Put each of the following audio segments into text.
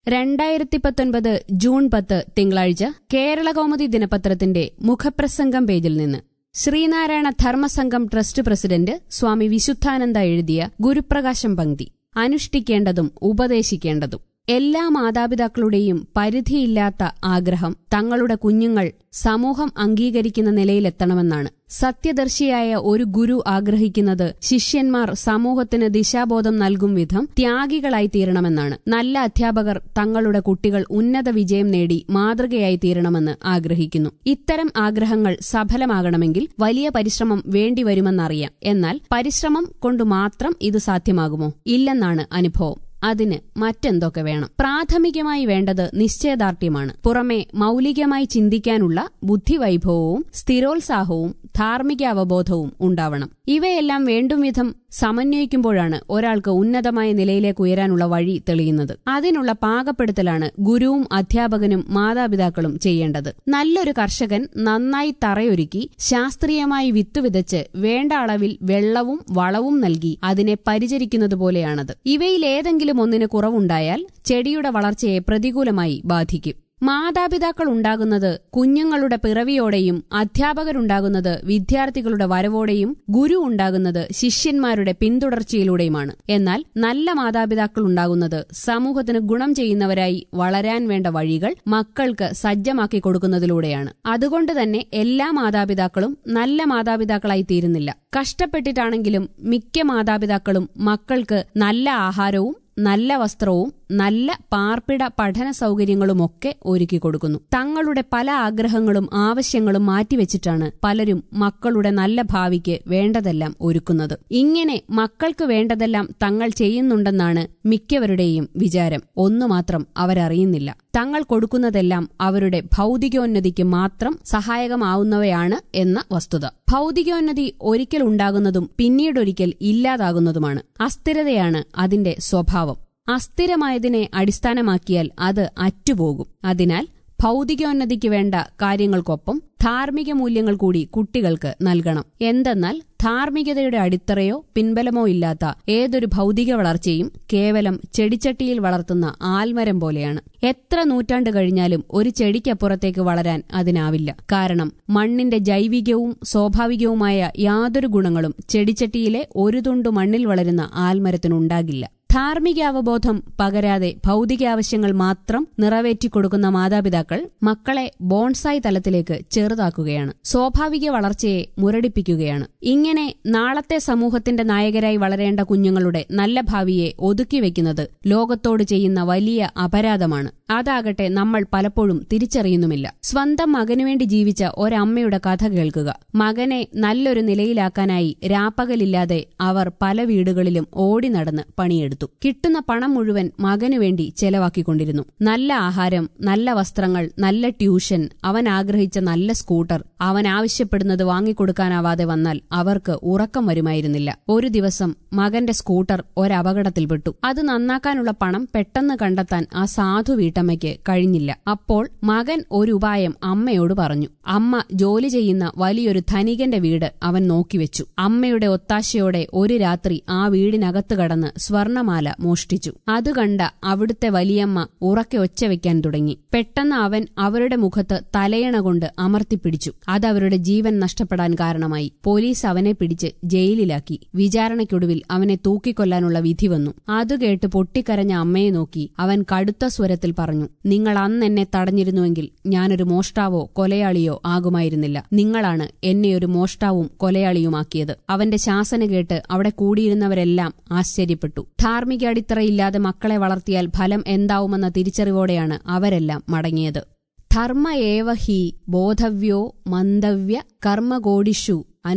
രണ്ടായിരത്തി പത്തൊൻപത് ജൂൺ പത്ത് തിങ്കളാഴ്ച കേരളകൗമുദി ദിനപത്രത്തിന്റെ മുഖപ്രസംഗം പേജിൽ നിന്ന് ശ്രീനാരായണ ധർമ്മസംഘം ട്രസ്റ്റ് പ്രസിഡന്റ് സ്വാമി വിശുദ്ധാനന്ദ എഴുതിയ ഗുരുപ്രകാശം പങ്ക്തി അനുഷ്ഠിക്കേണ്ടതും ഉപദേശിക്കേണ്ടതും എല്ലാ മാതാപിതാക്കളുടെയും പരിധിയില്ലാത്ത ആഗ്രഹം തങ്ങളുടെ കുഞ്ഞുങ്ങൾ സമൂഹം അംഗീകരിക്കുന്ന നിലയിലെത്തണമെന്നാണ് സത്യദർശിയായ ഒരു ഗുരു ആഗ്രഹിക്കുന്നത് ശിഷ്യന്മാർ സമൂഹത്തിന് ദിശാബോധം നൽകും വിധം ത്യാഗികളായി തീരണമെന്നാണ് നല്ല അധ്യാപകർ തങ്ങളുടെ കുട്ടികൾ ഉന്നത വിജയം നേടി മാതൃകയായി തീരണമെന്ന് ആഗ്രഹിക്കുന്നു ഇത്തരം ആഗ്രഹങ്ങൾ സഫലമാകണമെങ്കിൽ വലിയ പരിശ്രമം വേണ്ടിവരുമെന്നറിയാം എന്നാൽ പരിശ്രമം കൊണ്ട് മാത്രം ഇത് സാധ്യമാകുമോ ഇല്ലെന്നാണ് അനുഭവം അതിന് മറ്റെന്തൊക്കെ വേണം പ്രാഥമികമായി വേണ്ടത് നിശ്ചയദാർഢ്യമാണ് പുറമെ മൌലികമായി ചിന്തിക്കാനുള്ള ബുദ്ധിവൈഭവവും സ്ഥിരോത്സാഹവും ധാർമ്മിക അവബോധവും ഉണ്ടാവണം ഇവയെല്ലാം വേണ്ടും വിധം സമന്വയിക്കുമ്പോഴാണ് ഒരാൾക്ക് ഉന്നതമായ നിലയിലേക്ക് ഉയരാനുള്ള വഴി തെളിയുന്നത് അതിനുള്ള പാകപ്പെടുത്തലാണ് ഗുരുവും അധ്യാപകനും മാതാപിതാക്കളും ചെയ്യേണ്ടത് നല്ലൊരു കർഷകൻ നന്നായി തറയൊരുക്കി ശാസ്ത്രീയമായി വിത്ത് വിതച്ച് വേണ്ട അളവിൽ വെള്ളവും വളവും നൽകി അതിനെ പരിചരിക്കുന്നത് പോലെയാണത് ഇവയിലേതെങ്കിലും ഒന്നിന് കുറവുണ്ടായാൽ ചെടിയുടെ വളർച്ചയെ പ്രതികൂലമായി ബാധിക്കും മാതാപിതാക്കൾ ഉണ്ടാകുന്നത് കുഞ്ഞുങ്ങളുടെ പിറവിയോടെയും അധ്യാപകരുണ്ടാകുന്നത് വിദ്യാർത്ഥികളുടെ വരവോടെയും ഗുരു ഉണ്ടാകുന്നത് ശിഷ്യന്മാരുടെ പിന്തുടർച്ചയിലൂടെയുമാണ് എന്നാൽ നല്ല മാതാപിതാക്കൾ ഉണ്ടാകുന്നത് സമൂഹത്തിന് ഗുണം ചെയ്യുന്നവരായി വളരാൻ വേണ്ട വഴികൾ മക്കൾക്ക് സജ്ജമാക്കി കൊടുക്കുന്നതിലൂടെയാണ് അതുകൊണ്ട് തന്നെ എല്ലാ മാതാപിതാക്കളും നല്ല മാതാപിതാക്കളായി തീരുന്നില്ല കഷ്ടപ്പെട്ടിട്ടാണെങ്കിലും മിക്ക മാതാപിതാക്കളും മക്കൾക്ക് നല്ല ആഹാരവും നല്ല വസ്ത്രവും നല്ല പാർപ്പിട പഠന സൗകര്യങ്ങളുമൊക്കെ ഒരുക്കി കൊടുക്കുന്നു തങ്ങളുടെ പല ആഗ്രഹങ്ങളും ആവശ്യങ്ങളും മാറ്റിവെച്ചിട്ടാണ് പലരും മക്കളുടെ നല്ല ഭാവിക്ക് വേണ്ടതെല്ലാം ഒരുക്കുന്നത് ഇങ്ങനെ മക്കൾക്ക് വേണ്ടതെല്ലാം തങ്ങൾ ചെയ്യുന്നുണ്ടെന്നാണ് മിക്കവരുടെയും വിചാരം ഒന്നു മാത്രം അവരറിയുന്നില്ല തങ്ങൾ കൊടുക്കുന്നതെല്ലാം അവരുടെ ഭൗതികോന്നതിക്ക് മാത്രം സഹായകമാവുന്നവയാണ് എന്ന വസ്തുത ഭൗതികോന്നതി ഒരിക്കൽ ഉണ്ടാകുന്നതും പിന്നീടൊരിക്കൽ ഇല്ലാതാകുന്നതുമാണ് അസ്ഥിരതയാണ് അതിന്റെ സ്വഭാവം അസ്ഥിരമായതിനെ അടിസ്ഥാനമാക്കിയാൽ അത് അറ്റുപോകും അതിനാൽ ഭൗതികോന്നതിക്ക് വേണ്ട കാര്യങ്ങൾക്കൊപ്പം ധാർമ്മിക മൂല്യങ്ങൾ കൂടി കുട്ടികൾക്ക് നൽകണം എന്തെന്നാൽ ധാർമ്മികതയുടെ അടിത്തറയോ പിൻബലമോ ഇല്ലാത്ത ഏതൊരു ഭൗതിക വളർച്ചയും കേവലം ചെടിച്ചട്ടിയിൽ വളർത്തുന്ന ആൽമരം പോലെയാണ് എത്ര നൂറ്റാണ്ട് കഴിഞ്ഞാലും ഒരു ചെടിക്കപ്പുറത്തേക്ക് വളരാൻ അതിനാവില്ല കാരണം മണ്ണിന്റെ ജൈവികവും സ്വാഭാവികവുമായ യാതൊരു ഗുണങ്ങളും ചെടിച്ചട്ടിയിലെ ഒരു തുണ്ടു മണ്ണിൽ വളരുന്ന ആൽമരത്തിനുണ്ടാകില്ല ധാർമ്മിക അവബോധം പകരാതെ ഭൗതിക ആവശ്യങ്ങൾ മാത്രം നിറവേറ്റിക്കൊടുക്കുന്ന മാതാപിതാക്കൾ മക്കളെ ബോൺസായി തലത്തിലേക്ക് ചെറുതാക്കുകയാണ് സ്വാഭാവിക വളർച്ചയെ മുരടിപ്പിക്കുകയാണ് ഇങ്ങനെ നാളത്തെ സമൂഹത്തിന്റെ നായകരായി വളരേണ്ട കുഞ്ഞുങ്ങളുടെ നല്ല ഭാവിയെ ഒതുക്കിവെക്കുന്നത് ലോകത്തോട് ചെയ്യുന്ന വലിയ അപരാധമാണ് അതാകട്ടെ നമ്മൾ പലപ്പോഴും തിരിച്ചറിയുന്നുമില്ല സ്വന്തം മകനുവേണ്ടി ജീവിച്ച ഒരമ്മയുടെ കഥ കേൾക്കുക മകനെ നല്ലൊരു നിലയിലാക്കാനായി രാപ്പകലില്ലാതെ അവർ പല വീടുകളിലും ഓടി നടന്ന് പണിയെടുത്തു കിട്ടുന്ന പണം മുഴുവൻ മകനുവേണ്ടി ചെലവാക്കിക്കൊണ്ടിരുന്നു നല്ല ആഹാരം നല്ല വസ്ത്രങ്ങൾ നല്ല ട്യൂഷൻ അവൻ ആഗ്രഹിച്ച നല്ല സ്കൂട്ടർ അവൻ ആവശ്യപ്പെടുന്നത് വാങ്ങിക്കൊടുക്കാനാവാതെ വന്നാൽ അവർക്ക് ഉറക്കം വരുമായിരുന്നില്ല ഒരു ദിവസം മകന്റെ സ്കൂട്ടർ ഒരപകടത്തിൽപ്പെട്ടു അത് നന്നാക്കാനുള്ള പണം പെട്ടെന്ന് കണ്ടെത്താൻ ആ സാധു വീട്ടമ്മയ്ക്ക് കഴിഞ്ഞില്ല അപ്പോൾ മകൻ ഒരു ഉപായം അമ്മയോട് പറഞ്ഞു അമ്മ ജോലി ചെയ്യുന്ന വലിയൊരു ധനികന്റെ വീട് അവൻ നോക്കിവെച്ചു അമ്മയുടെ ഒത്താശയോടെ ഒരു രാത്രി ആ വീടിനകത്ത് കടന്ന് സ്വർണമാല മോഷ്ടിച്ചു അത് കണ്ട അവിടുത്തെ വലിയമ്മ ഉറക്കെ ഒച്ച വെക്കാൻ തുടങ്ങി പെട്ടെന്ന് അവൻ അവരുടെ മുഖത്ത് തലയണ കൊണ്ട് അമർത്തിപ്പിടിച്ചു അതവരുടെ ജീവൻ നഷ്ടപ്പെടാൻ കാരണമായി പോലീസ് അവനെ പിടിച്ച് ജയിലിലാക്കി വിചാരണയ്ക്കൊടുവിൽ അവനെ തൂക്കിക്കൊല്ലാനുള്ള വിധി വന്നു അത് കേട്ട് പൊട്ടിക്കരഞ്ഞ അമ്മയെ നോക്കി അവൻ കടുത്ത സ്വരത്തിൽ പറഞ്ഞു നിങ്ങൾ അന്ന് എന്നെ തടഞ്ഞിരുന്നുവെങ്കിൽ ഞാനൊരു മോഷ്ടാവോ കൊലയാളിയോ ആകുമായിരുന്നില്ല നിങ്ങളാണ് എന്നെ ഒരു മോഷ്ടാവും കൊലയാളിയുമാക്കിയത് അവന്റെ ശാസന കേട്ട് അവിടെ കൂടിയിരുന്നവരെല്ലാം ആശ്ചര്യപ്പെട്ടു ധാർമ്മിക അടിത്തറയില്ലാതെ മക്കളെ വളർത്തിയാൽ ഫലം എന്താവുമെന്ന തിരിച്ചറിവോടെയാണ് അവരെല്ലാം മടങ്ങിയത് ധർമ്മ ഏവ ഹി ബോധവ്യോ മന്ദവ്യ കർമ്മകോടിഷു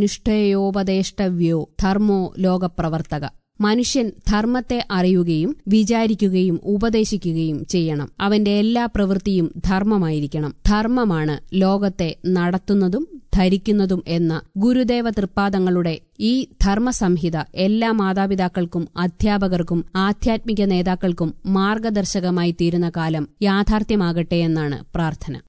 അനുഷ്ഠേയോപദേഷ്ടവ്യോ ധർമ്മോ ലോകപ്രവർത്തക മനുഷ്യൻ ധർമ്മത്തെ അറിയുകയും വിചാരിക്കുകയും ഉപദേശിക്കുകയും ചെയ്യണം അവന്റെ എല്ലാ പ്രവൃത്തിയും ധർമ്മമായിരിക്കണം ധർമ്മമാണ് ലോകത്തെ നടത്തുന്നതും ധരിക്കുന്നതും എന്ന ഗുരുദേവ തൃപ്പാദങ്ങളുടെ ഈ ധർമ്മസംഹിത എല്ലാ മാതാപിതാക്കൾക്കും അധ്യാപകർക്കും ആധ്യാത്മിക നേതാക്കൾക്കും മാർഗദർശകമായി തീരുന്ന കാലം യാഥാർത്ഥ്യമാകട്ടെ എന്നാണ് പ്രാർത്ഥന